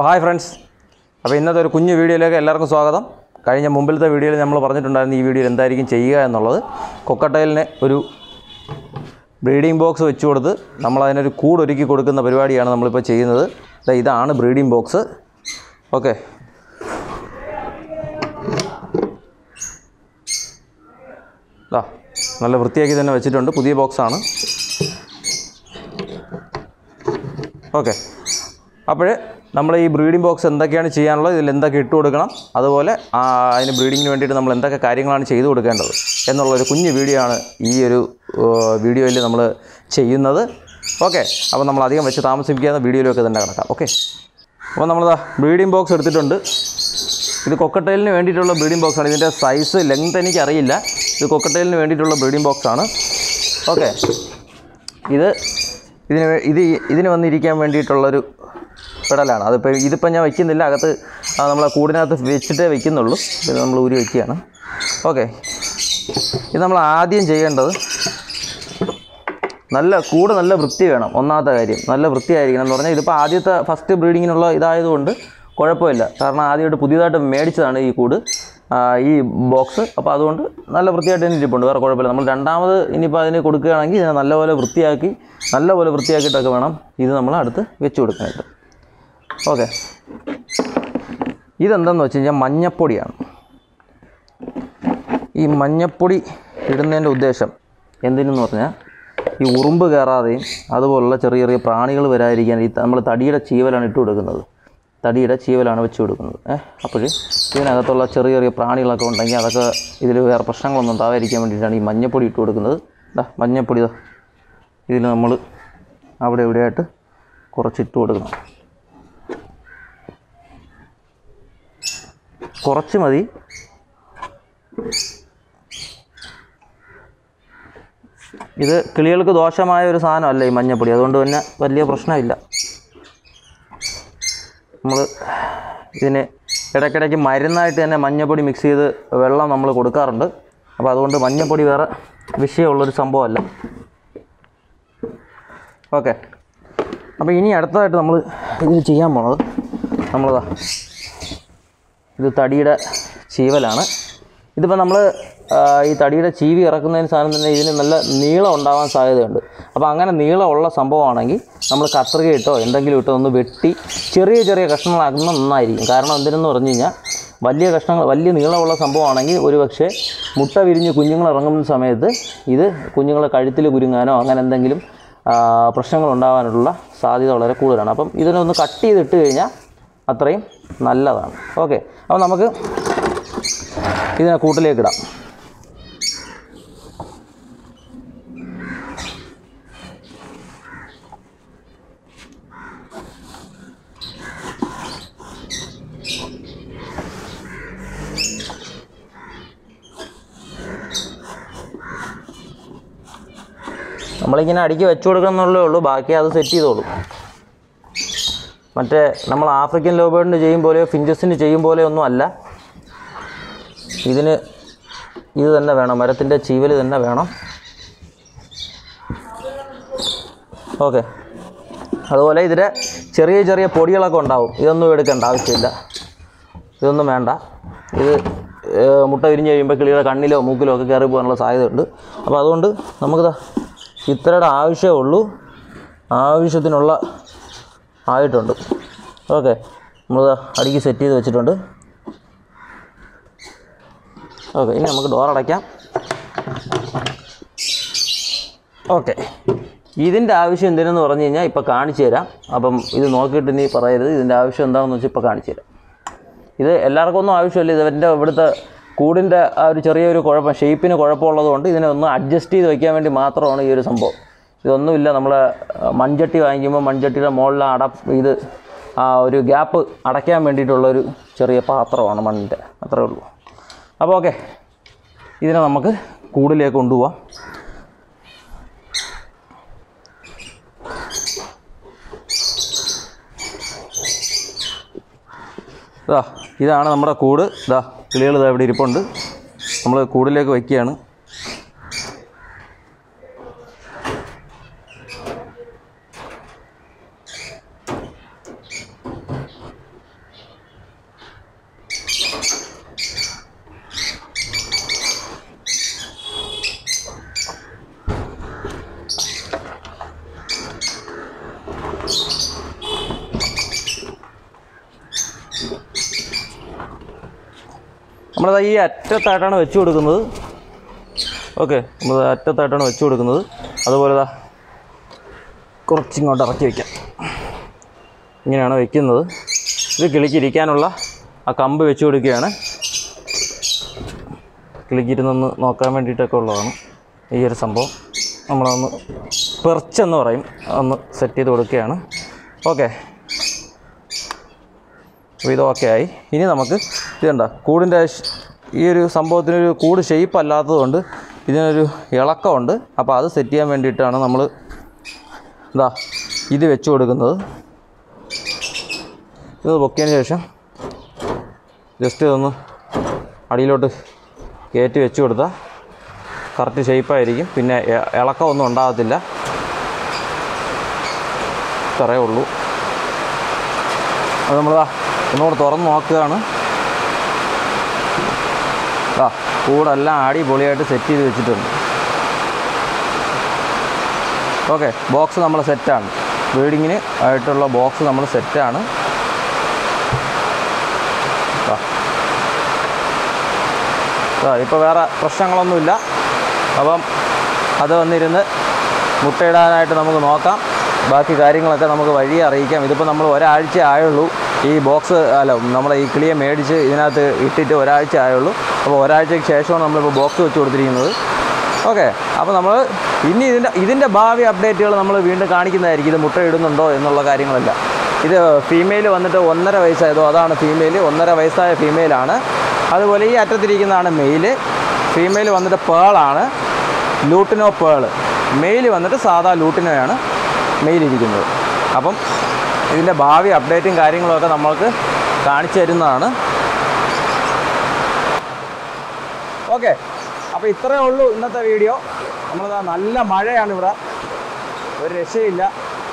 അപ്പോൾ hi friends അപ്പോൾ ഇന്നത്തെ ഒരു കുഞ്ഞു വീഡിയോയിലേക്ക് എല്ലാവർക്കും സ്വാഗതം കഴിഞ്ഞ മുമ്പിലത്തെ വീഡിയോയിൽ നമ്മൾ പറഞ്ഞിട്ടുണ്ടായിരുന്നു ഈ വീഡിയോയിൽ എന്തായിരിക്കും ചെയ്യുക എന്നുള്ളത് കൊക്കട്ടയിലിന് ഒരു ബ്രീഡിംഗ് ബോക്സ് വെച്ച് കൊടുത്ത് നമ്മൾ അതിനൊരു കൂടൊരുക്കി കൊടുക്കുന്ന പരിപാടിയാണ് നമ്മളിപ്പോൾ ചെയ്യുന്നത് ദാ ഇതാണ് ബ്രീഡിംഗ് ബോക്സ് ഓക്കെ ദാ നല്ല വൃത്തിയാക്കി തന്നെ വെച്ചിട്ടുണ്ട് പുതിയ ബോക്സാണ് ഓക്കെ അപ്പോൾ നമ്മൾ ഈ ബ്രീഡിംഗ് ബോക്സ് എന്തൊക്കെയാണ് ചെയ്യാനുള്ളത് ഇതിൽ എന്തൊക്കെ ഇട്ട് കൊടുക്കണം അതുപോലെ ആ, അതിന് ബ്രീഡിങ്ങിന് വേണ്ടിയിട്ട് നമ്മൾ എന്തൊക്കെ കാര്യങ്ങളാണ് ചെയ്തു കൊടുക്കേണ്ടത് എന്നുള്ളൊരു കുഞ്ഞു വീഡിയോ ആണ് ഈ ഒരു വീഡിയോയിൽ നമ്മൾ ചെയ്യുന്നത് ഓക്കെ അപ്പോൾ നമ്മൾ അധികം വെച്ച് താമസിപ്പിക്കാതെ വീഡിയോയിലൊക്കെ തന്നെ കിടക്കാം ഓക്കെ അപ്പോൾ നമ്മളിതാ ബ്രീഡിംഗ് ബോക്സ് എടുത്തിട്ടുണ്ട് ഇത് കൊക്കട്ടയിലിന് വേണ്ടിയിട്ടുള്ള ബ്രീഡിംഗ് ബോക്സാണ് ഇതിൻ്റെ സൈസ് ലെങ്ത് എനിക്ക് അറിയില്ല ഇത് കൊക്കട്ടയിലിന് വേണ്ടിയിട്ടുള്ള ബ്രീഡിംഗ് ബോക്സാണ് ഓക്കെ ഇത് ഇതിന് വേ- ഇത് ഈ- ഇതിന് വന്നിരിക്കാൻ വേണ്ടിയിട്ടുള്ളൊരു പെടലാണ് അതിപ്പോൾ ഇതിപ്പോൾ ഞാൻ വയ്ക്കുന്നില്ല അകത്ത് ആ, നമ്മളെ കൂടിനകത്ത് വെച്ചിട്ടേ വെക്കുന്നുള്ളൂ ഇത് നമ്മൾ ഊരി വയ്ക്കുകയാണ് ഓക്കെ ഇത് നമ്മൾ ആദ്യം ചെയ്യേണ്ടത് നല്ല കൂട് നല്ല വൃത്തി വേണം ഒന്നാമത്തെ കാര്യം നല്ല വൃത്തിയായിരിക്കണം എന്ന് പറഞ്ഞാൽ ഇതിപ്പോൾ ആദ്യത്തെ ഫസ്റ്റ് ബ്രീഡിങ്ങിനുള്ള ഇതായതുകൊണ്ട് കുഴപ്പമില്ല കാരണം ആദ്യമായിട്ട് പുതിയതായിട്ട് മേടിച്ചതാണ് ഈ കൂട് ആ, ഈ ബോക്സ് അപ്പോൾ അതുകൊണ്ട് നല്ല വൃത്തിയായിട്ട് തന്നെ ഇരിപ്പുണ്ട് വേറെ കുഴപ്പമില്ല നമ്മൾ രണ്ടാമത് ഇനിയിപ്പോൾ അതിന് കൊടുക്കുകയാണെങ്കിൽ ഇതിനെ നല്ലപോലെ വൃത്തിയാക്കി നല്ലപോലെ വൃത്തിയാക്കിയിട്ടൊക്കെ വേണം ഇത് നമ്മൾ അടുത്ത് വെച്ച് കൊടുക്കാനായിട്ട് ഓക്കെ ഇതെന്താണെന്ന് വെച്ച് കഴിഞ്ഞാൽ മഞ്ഞപ്പൊടിയാണ് ഈ മഞ്ഞപ്പൊടി ഇടുന്നതിൻ്റെ ഉദ്ദേശം എന്തിനെന്ന് പറഞ്ഞാൽ ഈ ഉറുമ്പ് കയറാതെയും അതുപോലുള്ള ചെറിയ ചെറിയ പ്രാണികൾ വരാതിരിക്കാൻ ഈ നമ്മൾ തടിയുടെ ചീവലാണ് ഇട്ട് കൊടുക്കുന്നത് തടിയുടെ ചീവലാണ് വെച്ച് കൊടുക്കുന്നത് ഏഹ് അപ്പോൾ ഇതിനകത്തുള്ള ചെറിയ ചെറിയ പ്രാണികളൊക്കെ ഉണ്ടെങ്കിൽ അതൊക്കെ ഇതിൽ വേറെ പ്രശ്നങ്ങളൊന്നും ഉണ്ടാവാതിരിക്കാൻ വേണ്ടിയിട്ടാണ് ഈ മഞ്ഞപ്പൊടി ഇട്ട് കൊടുക്കുന്നത് ഇതാ മഞ്ഞപ്പൊടി ഇതാ ഇതിൽ നമ്മൾ അവിടെ ഇവിടെയായിട്ട് കുറച്ചിട്ട് കൊടുക്കണം കുറച്ച് മതി ഇത് കിളികൾക്ക് ദോഷമായ ഒരു സാധനമല്ല ഈ മഞ്ഞപ്പൊടി അതുകൊണ്ട് തന്നെ വലിയ പ്രശ്നമില്ല നമ്മൾ ഇതിന് ഇടയ്ക്കിടയ്ക്ക് മരുന്നായിട്ട് തന്നെ മഞ്ഞപ്പൊടി മിക്സ് ചെയ്ത് വെള്ളം നമ്മൾ കൊടുക്കാറുണ്ട് അപ്പോൾ അതുകൊണ്ട് മഞ്ഞപ്പൊടി വേറെ വിഷയമുള്ളൊരു സംഭവമല്ല ഓക്കെ അപ്പോൾ ഇനി അടുത്തതായിട്ട് നമ്മൾ ഇതിൽ ചെയ്യാൻ പോണത് നമ്മളതാ ഇത് തടിയുടെ ചീവലാണ് ഇതിപ്പോൾ നമ്മൾ ഈ തടിയുടെ ചീവി ഇറക്കുന്നതിന് സാധനം തന്നെ ഇതിന് നല്ല നീളം ഉണ്ടാവാൻ സാധ്യതയുണ്ട് അപ്പോൾ അങ്ങനെ നീളമുള്ള സംഭവമാണെങ്കിൽ നമ്മൾ കത്രിക ഇട്ടോ എന്തെങ്കിലും ഇട്ടോ ഒന്ന് വെട്ടി ചെറിയ ചെറിയ കഷ്ണങ്ങളാക്കുന്നത് നന്നായിരിക്കും കാരണം എന്തിനെന്ന് പറഞ്ഞു കഴിഞ്ഞാൽ വലിയ കഷ്ണങ്ങൾ വലിയ നീളമുള്ള സംഭവമാണെങ്കിൽ ഒരു പക്ഷേ മുട്ട വിരിഞ്ഞ് കുഞ്ഞുങ്ങൾ ഇറങ്ങുന്ന സമയത്ത് ഇത് കുഞ്ഞുങ്ങളെ കഴുത്തിൽ കുരുങ്ങാനോ അങ്ങനെ എന്തെങ്കിലും ആ, പ്രശ്നങ്ങൾ ഉണ്ടാകാനുള്ള സാധ്യത വളരെ കൂടുതലാണ് അപ്പം ഇതിനൊന്ന് കട്ട് ചെയ്തിട്ട് കഴിഞ്ഞാൽ അത്രയും നല്ലതാണ് ഓക്കെ അപ്പോൾ നമുക്ക് ഇതിനെ കൂട്ടിലേക്ക് ഇടാം നമ്മളിങ്ങനെ അടുക്കി വെച്ചു കൊടുക്കണമെന്നുള്ളേ ഉള്ളൂ ബാക്കി അത് സെറ്റ് ചെയ്തോളൂ മറ്റേ നമ്മൾ ആഫ്രിക്കൻ ലോബേഡിന് ചെയ്യും പോലെയോ ഫിഞ്ചസിന് ചെയ്യും പോലെയോ ഒന്നും അല്ല ഇതിന് ഇത് തന്നെ വേണം മരത്തിൻ്റെ ചീവൽ തന്നെ വേണം ഓക്കെ അതുപോലെ ഇതിലെ ചെറിയ ചെറിയ പൊടികളൊക്കെ ഉണ്ടാവും ഇതൊന്നും എടുക്കേണ്ട ആവശ്യമില്ല ഇതൊന്നും വേണ്ട ഇത് ഏഹ്, മുട്ട വിരിഞ്ഞ് കഴിയുമ്പോൾ കിളിയുടെ കണ്ണിലോ മൂക്കിലോ ഒക്കെ കയറി പോകാനുള്ള സാധ്യതയുണ്ട് അപ്പോൾ അതുകൊണ്ട് നമുക്കിതാ ഇത്രയുടെ ആവശ്യമേ ഉള്ളൂ ആവശ്യത്തിനുള്ള ആയിട്ടുണ്ട് ഓക്കെ നമ്മളിത് അടുക്കി സെറ്റ് ചെയ്ത് വെച്ചിട്ടുണ്ട് ഓക്കെ ഇനി നമുക്ക് ഡോർ അടയ്ക്കാം ഓക്കെ ഇതിൻ്റെ ആവശ്യം എന്തിനെന്ന് പറഞ്ഞു കഴിഞ്ഞാൽ ഇപ്പോൾ കാണിച്ചു തരാം അപ്പം ഇത് നോക്കിയിട്ട് ഇനി പറയരുത് ഇതിൻ്റെ ആവശ്യം എന്താണെന്ന് വെച്ചാൽ ഇപ്പോൾ കാണിച്ചു തരാം ഇത് എല്ലാവർക്കും ഒന്നും ആവശ്യമില്ല ഇതിൻ്റെ ഇവിടുത്തെ കൂടിൻ്റെ ആ ഒരു ചെറിയൊരു കുഴപ്പം ഷേപ്പിന് കുഴപ്പമുള്ളത് കൊണ്ട് ഇതിനെ ഒന്ന് അഡ്ജസ്റ്റ് ചെയ്ത് വയ്ക്കാൻ വേണ്ടി മാത്രമാണ് ഈ ഒരു സംഭവം ഇതൊന്നുമില്ല നമ്മൾ മൺചട്ടി വാങ്ങിക്കുമ്പോൾ മൺചട്ടിയുടെ മുകളിൽ അട ഇത് ആ ഒരു ഗ്യാപ്പ് അടയ്ക്കാൻ വേണ്ടിയിട്ടുള്ളൊരു ചെറിയ പാത്രമാണ് മണ്ണിൻ്റെ അത്രേ ഉള്ളൂ അപ്പോൾ ഓക്കെ ഇതിനെ നമുക്ക് കൂടിലേക്ക് കൊണ്ടുപോവാം ഇതാ ഇതാണ് നമ്മുടെ കൂട് ഇതാ കിളികൾ ഇതാ ഇവിടെ ഇരിപ്പുണ്ട് നമ്മൾ കൂടിലേക്ക് വയ്ക്കുകയാണ് നമ്മളത് ഈ അറ്റത്തായിട്ടാണ് വെച്ച് കൊടുക്കുന്നത് ഓക്കെ നമ്മൾ അറ്റത്തായിട്ടാണ് വെച്ച് കൊടുക്കുന്നത് അതുപോലെ ദാ കുറച്ചിങ്ങോട്ട് ഇറക്കി വയ്ക്കാം ഇങ്ങനെയാണ് വെക്കുന്നത് ഇത് കിളിക്കിരിക്കാനുള്ള ആ കമ്പ് വെച്ച് കൊടുക്കുകയാണ് കിളിക്കിരുന്നൊന്ന് നോക്കാൻ വേണ്ടിയിട്ടൊക്കെ ഉള്ളതാണ് ഈ ഒരു സംഭവം നമ്മളൊന്ന് പെർച്ചെന്ന് പറയും ഒന്ന് സെറ്റ് ചെയ്ത് കൊടുക്കുകയാണ് ഓക്കെ അപ്പോൾ ഇത് ഓക്കെ ആയി ഇനി നമുക്ക് ഇത് കണ്ട കൂടിൻ്റെ ഷ്- ഈ ഒരു സംഭവത്തിനൊരു കൂട് ഷേപ്പ് അല്ലാത്തതുകൊണ്ട് ഇതിനൊരു ഇളക്കമുണ്ട് അപ്പോൾ അത് സെറ്റ് ചെയ്യാൻ വേണ്ടിയിട്ടാണ് നമ്മൾ ഇതാ ഇത് വെച്ച് കൊടുക്കുന്നത് ഇത് പൊക്കിയതിന് ശേഷം ജസ്റ്റ് ഇതൊന്ന് അടിയിലോട്ട് കയറ്റി വെച്ച് കൊടുത്താൽ കറക്റ്റ് ഷേപ്പായിരിക്കും പിന്നെ ഇ- ഇളക്കമൊന്നും ഉണ്ടാകത്തില്ല ഇത്രയേ ഉള്ളൂ അത് നമ്മളിതാ ഒന്നുകൂടെ തുറന്ന് നോക്കുകയാണ് ആ കൂടെല്ലാം അടിപൊളിയായിട്ട് സെറ്റ് ചെയ്ത് വെച്ചിട്ടുണ്ട് ഓക്കെ ബോക്സ് നമ്മൾ സെറ്റാണ് ബ്രീഡിങ്ങിന് ആയിട്ടുള്ള ബോക്സ് നമ്മൾ സെറ്റാണ് ഇപ്പോൾ വേറെ പ്രശ്നങ്ങളൊന്നുമില്ല അപ്പം അത് വന്നിരുന്ന് മുട്ടയിടാനായിട്ട് നമുക്ക് നോക്കാം ബാക്കി കാര്യങ്ങളൊക്കെ നമുക്ക് വഴിയെ അറിയിക്കാം ഇതിപ്പോൾ നമ്മൾ ഒരാഴ്ച ആയുള്ളൂ ഈ ബോക്സ് അല്ല നമ്മളെ ഈ കിളിയെ മേടിച്ച് ഇതിനകത്ത് ഇട്ടിട്ട് ഒരാഴ്ച ആയുള്ളൂ അപ്പോൾ ഒരാഴ്ചയ്ക്ക് ശേഷമാണ് നമ്മളിപ്പോൾ ബോക്സ് വെച്ച് കൊടുത്തിരിക്കുന്നത് ഓക്കെ അപ്പോൾ നമ്മൾ ഇനി ഇതിൻ്റെ ഇതിൻ്റെ ഭാവി അപ്ഡേറ്റുകൾ നമ്മൾ വീണ്ടും കാണിക്കുന്നതായിരിക്കും ഇത് മുട്ട ഇടുന്നുണ്ടോ എന്നുള്ള കാര്യങ്ങളല്ല ഇത് ഫീമെയിൽ വന്നിട്ട് ഒന്നര വയസ്സായതോ അതാണ് ഫീമെയിൽ ഒന്നര വയസ്സായ ഫീമെയിലാണ് അതുപോലെ ഈ അറ്റത്തിരിക്കുന്നതാണ് മെയില് ഫീമെയിൽ വന്നിട്ട് പേളാണ് ലൂട്ടിനോ പേള് മെയിൽ വന്നിട്ട് സാധാ ലൂട്ടിനോയാണ് മെയിൽ ഇരിക്കുന്നത് അപ്പം ഇതിൻ്റെ ഭാവി അപ്ഡേറ്റും കാര്യങ്ങളൊക്കെ നമ്മൾക്ക് കാണിച്ചു തരുന്നതാണ് ഓക്കെ അപ്പോൾ ഇത്രയേ ഉള്ളൂ ഇന്നത്തെ വീഡിയോ നമ്മളിതാ നല്ല മഴയാണ് ഇവിടെ ഒരു രക്ഷയില്ല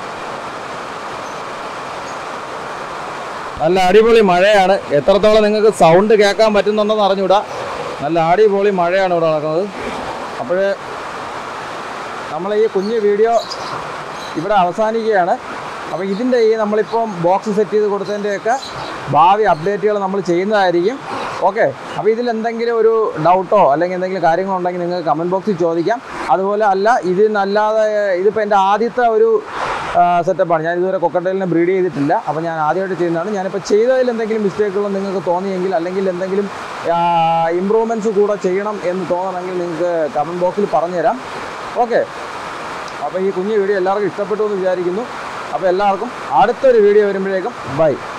നല്ല അടിപൊളി മഴയാണ് എത്രത്തോളം നിങ്ങൾക്ക് സൗണ്ട് കേൾക്കാൻ പറ്റുന്നുണ്ടെന്ന് അറിഞ്ഞൂടാ നല്ല അടിപൊളി മഴയാണ് ഇവിടെ നടക്കുന്നത് അപ്പോൾ നമ്മൾ ഈ കുഞ്ഞ് വീഡിയോ ഇവിടെ അവസാനിക്കുകയാണ് അപ്പോൾ ഇതിൻ്റെ ഈ നമ്മളിപ്പം ബോക്സ് സെറ്റ് ചെയ്ത് കൊടുത്തതിൻ്റെയൊക്കെ ഭാവി അപ്ഡേറ്റുകൾ നമ്മൾ ചെയ്യുന്നതായിരിക്കും ഓക്കെ അപ്പോൾ ഇതിൽ എന്തെങ്കിലും ഒരു ഡൗട്ടോ അല്ലെങ്കിൽ എന്തെങ്കിലും കാര്യങ്ങളുണ്ടെങ്കിൽ നിങ്ങൾക്ക് കമൻറ്റ് ബോക്സിൽ ചോദിക്കാം അതുപോലെ അല്ല ഇതിനല്ലാതെ ഇതിപ്പോൾ എൻ്റെ ആദ്യത്തെ ഒരു സെറ്റപ്പാണ് ഞാൻ ഇതുവരെ കൊക്കട്ടലിനെ ബ്രീഡ് ചെയ്തിട്ടില്ല അപ്പോൾ ഞാൻ ആദ്യമായിട്ട് ചെയ്യുന്നതാണ് ഞാനിപ്പോൾ ചെയ്തതിൽ എന്തെങ്കിലും മിസ്റ്റേക്കുകൾ നിങ്ങൾക്ക് തോന്നിയെങ്കിൽ അല്ലെങ്കിൽ എന്തെങ്കിലും ഇമ്പ്രൂവ്മെൻറ്റ്സ് കൂടെ ചെയ്യണം എന്ന് തോന്നണമെങ്കിൽ നിങ്ങൾക്ക് കമൻറ്റ് ബോക്സിൽ പറഞ്ഞുതരാം ഓക്കെ അപ്പോൾ ഈ കുഞ്ഞു വീഡിയോ എല്ലാവർക്കും ഇഷ്ടപ്പെട്ടു എന്ന് വിചാരിക്കുന്നു അപ്പോൾ എല്ലാവർക്കും അടുത്തൊരു വീഡിയോ വരുമ്പോഴേക്കും ബൈ